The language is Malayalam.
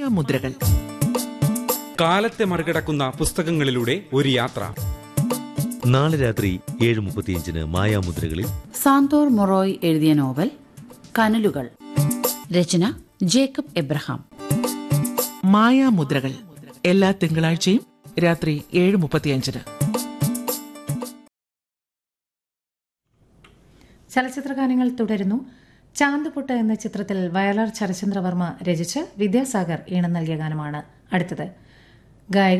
മായാമുദ്രകൾ കാലത്തെ മറികടക്കുന്ന പുസ്തകങ്ങളിലൂടെ ഒരു യാത്ര നാളെ രാത്രി ഏഴ് മുപ്പത്തിയഞ്ചിന് മായാമുദ്രകളിൽ സാന്തോർ മൊറോയ് എഴുതിയ നോവൽ കനലുകൾ രചന ജേക്കബ് എബ്രഹാം മായാമുദ്രകൾ എല്ലാ തിങ്കളാഴ്ചയും രാത്രി ഏഴ് മുപ്പത്തിയഞ്ചിന് ചലച്ചിത്രഗാനങ്ങൾ തുടരുന്നു ചാന്തുപുട്ട് എന്ന ചിത്രത്തിൽ വയലാർ ശരചന്ദ്രവർമ്മ രചിച്ച് വിദ്യാസാഗർ ഈണം നൽകിയ ഗാനമാണ് അടുത്തത് ഗായകൻ